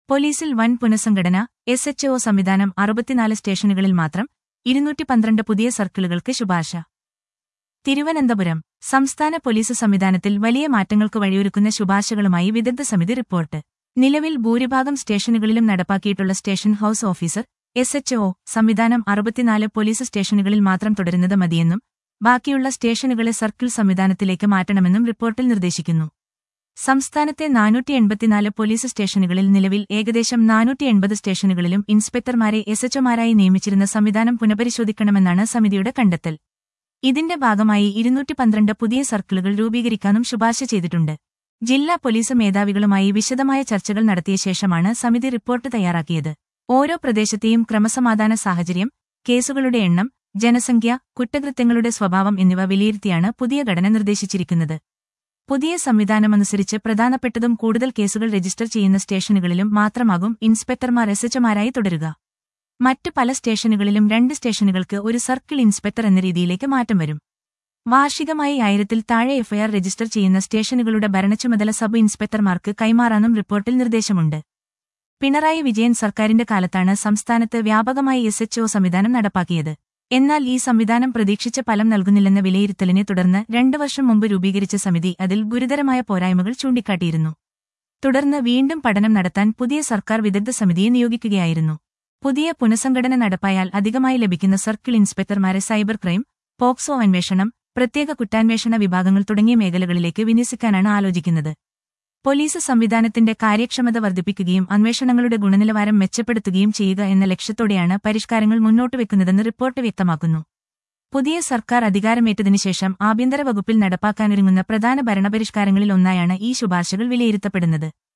പോലീസിൽ വൻ പുനഃസംഘടന എസ് എച്ച് ഒ സംവിധാനം അറുപത്തിനാല് സ്റ്റേഷനുകളിൽ മാത്രം ഇരുന്നൂറ്റി പന്ത്രണ്ട് പുതിയ സർക്കിളുകൾക്ക് ശുപാർശ തിരുവനന്തപുരം സംസ്ഥാന പോലീസ് സംവിധാനത്തിൽ വലിയ മാറ്റങ്ങൾക്ക് വഴിയൊരുക്കുന്ന ശുപാർശകളുമായി വിദഗ്ധ സമിതി റിപ്പോർട്ട് നിലവിൽ ഭൂരിഭാഗം സ്റ്റേഷനുകളിലും നടപ്പാക്കിയിട്ടുള്ള station house officer S H O സംവിധാനം അറുപത്തിനാല് പോലീസ് സ്റ്റേഷനുകളിൽ മാത്രം തുടരുന്നത് മതിയെന്നും ബാക്കിയുള്ള സ്റ്റേഷനുകളെ സർക്കിൾ സംവിധാനത്തിലേക്ക് മാറ്റണമെന്നും റിപ്പോർട്ടിൽ നിർദ്ദേശിക്കുന്നു സംസ്ഥാനത്തെ നാനൂറ്റി എൺപത്തിനാല് പോലീസ് സ്റ്റേഷനുകളിൽ നിലവിൽ ഏകദേശം നാനൂറ്റി എൺപത് സ്റ്റേഷനുകളിലും ഇൻസ്പെക്ടർമാരെ എസ് എച്ച്ഒമാരായി നിയമിച്ചിരുന്ന സംവിധാനം പുനഃപരിശോധിക്കണമെന്നാണ് സമിതിയുടെ കണ്ടെത്തൽ ഇതിന്റെ ഭാഗമായി ഇരുന്നൂറ്റി പന്ത്രണ്ട് പുതിയ സർക്കിളുകൾ രൂപീകരിക്കാനും ശുപാർശ ചെയ്തിട്ടുണ്ട് ജില്ലാ പോലീസ് മേധാവികളുമായി വിശദമായ ചർച്ചകൾ നടത്തിയ ശേഷമാണ് സമിതി റിപ്പോർട്ട് തയ്യാറാക്കിയത് ഓരോ പ്രദേശത്തെയും ക്രമസമാധാന സാഹചര്യം കേസുകളുടെ എണ്ണം ജനസംഖ്യ കുറ്റകൃത്യങ്ങളുടെ സ്വഭാവം എന്നിവ വിലയിരുത്തിയാണ് പുതിയ ഘടന നിർദ്ദേശിച്ചിരിക്കുന്നത് പുതിയ സംവിധാനമനുസരിച്ച് പ്രധാനപ്പെട്ടതും കൂടുതൽ കേസുകൾ രജിസ്റ്റർ ചെയ്യുന്ന സ്റ്റേഷനുകളിലും മാത്രമാകും ഇൻസ്പെക്ടർമാർ എസ്എച്ച്മാരായി തുടരുക മറ്റ് പല സ്റ്റേഷനുകളിലും രണ്ട് സ്റ്റേഷനുകൾക്ക് ഒരു സർക്കിൾ ഇൻസ്പെക്ടർ എന്ന രീതിയിലേക്ക് മാറ്റം വരും വാർഷികമായി ആയിരത്തിൽ താഴെ എഫ്ഐആർ രജിസ്റ്റർ ചെയ്യുന്ന സ്റ്റേഷനുകളുടെ ഭരണച്ചുമതല സബ് ഇൻസ്പെക്ടർമാർക്ക് കൈമാറാനും റിപ്പോർട്ടിൽ നിർദ്ദേശമുണ്ട് പിണറായി വിജയൻ സർക്കാരിന്റെ കാലത്താണ് സംസ്ഥാനത്ത് വ്യാപകമായി എസ് എച്ച്ഒ സംവിധാനം നടപ്പാക്കിയത് എന്നാൽ ഈ സംവിധാനം പ്രതീക്ഷിച്ച ഫലം നൽകുന്നില്ലെന്ന വിലയിരുത്തലിനെ തുടർന്ന് രണ്ടു വർഷം മുമ്പ് രൂപീകരിച്ച സമിതി അതിൽ ഗുരുതരമായ പോരായ്മകൾ ചൂണ്ടിക്കാട്ടിയിരുന്നു തുടർന്ന് വീണ്ടും പഠനം നടത്താൻ പുതിയ സർക്കാർ വിദഗ്ധ സമിതിയെ നിയോഗിക്കുകയായിരുന്നു പുതിയ പുനഃസംഘടന നടപ്പായാൽ അധികമായി ലഭിക്കുന്ന സർക്കിൾ ഇൻസ്പെക്ടർമാരെ സൈബർ ക്രൈം പോക്സോ അന്വേഷണം പ്രത്യേക കുറ്റാന്വേഷണ വിഭാഗങ്ങൾ തുടങ്ങിയ മേഖലകളിലേക്ക് വിന്യസിക്കാനാണ് ആലോചിക്കുന്നത് പോലീസ് സംവിധാനത്തിന്റെ കാര്യക്ഷമത വർദ്ധിപ്പിക്കുകയും അന്വേഷണങ്ങളുടെ ഗുണനിലവാരം മെച്ചപ്പെടുത്തുകയും ചെയ്യുക എന്ന ലക്ഷ്യത്തോടെയാണ് പരിഷ്കാരങ്ങൾ മുന്നോട്ടുവെക്കുന്നതെന്ന് റിപ്പോർട്ട് വ്യക്തമാക്കുന്നു പുതിയ സർക്കാർ അധികാരമേറ്റതിനുശേഷം ആഭ്യന്തര വകുപ്പിൽ നടപ്പാക്കാനൊരുങ്ങുന്ന പ്രധാന ഭരണപരിഷ്കാരങ്ങളിൽ ഒന്നായാണ് ഈ ശുപാർശകൾ വിലയിരുത്തപ്പെടുന്നത്